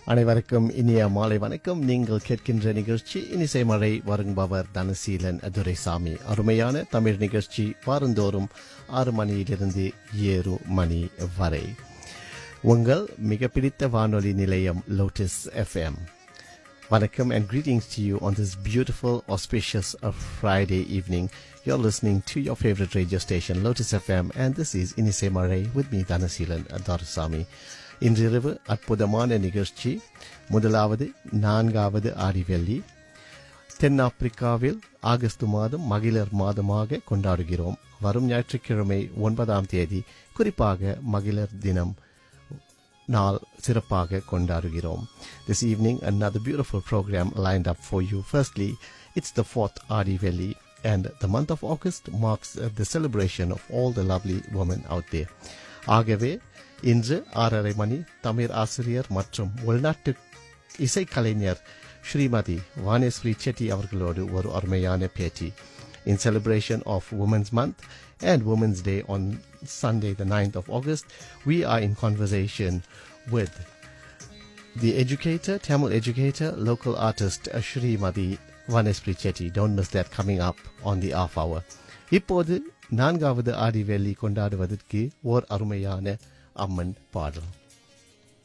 அனைவருக்கும் இனிய மாலை வணக்கம் நீங்கள் கேட்கின்ற நிகழ்ச்சி இனிசை மழை வரும்பவர் தனசீலன் துரைசாமி அருமையான தமிழ் நிகழ்ச்சி வாரந்தோறும் ஆறு மணியிலிருந்து ஏழு மணி வரை உங்கள் மிக பிடித்த வானொலி நிலையம் lotus FM Vanakkam and greetings to you on this beautiful, auspicious uh, Friday evening. You're listening to your favorite radio station, Lotus FM, and this is Inise Mare with me, Dhanasilan Darasami. இன்றிரவு அற்புதமான நிகழ்ச்சி முதலாவது நான்காவது ஆடிவெள்ளி தென்னாப்பிரிக்காவில் August மாதம் மகிழர் மாதமாக கொண்டாடுகிறோம் வரும் ஞாயிற்றுக்கிழமை ஒன்பதாம் தேதி குறிப்பாக மகிழர் தினம் நாள் சிறப்பாக கொண்டாடுகிறோம் This evening another beautiful program lined up for you. Firstly, it's the fourth Adi Valley and the month of August marks uh, the celebration of all the lovely women out there. ஆகவே இன்று ஆறரை மணி தமிழ் ஆசிரியர் மற்றும் உள்நாட்டு இசைக்கலைஞர் ஸ்ரீமதி வானேஸ்வரி செட்டி அவர்களோடு ஒரு அருமையான பேட்டி in celebration of Women's Month and Women's Day on Sunday, the 9th of August, we are in conversation with the educator, Tamil educator, local artist Shri Madi Vanespri Chetty. Don't miss that coming up on the half hour. இப்போது நான்காவது ஆடி வேலி கொண்டாடுவதற்கு ஓர் அருமையான அம்மன் பாடல்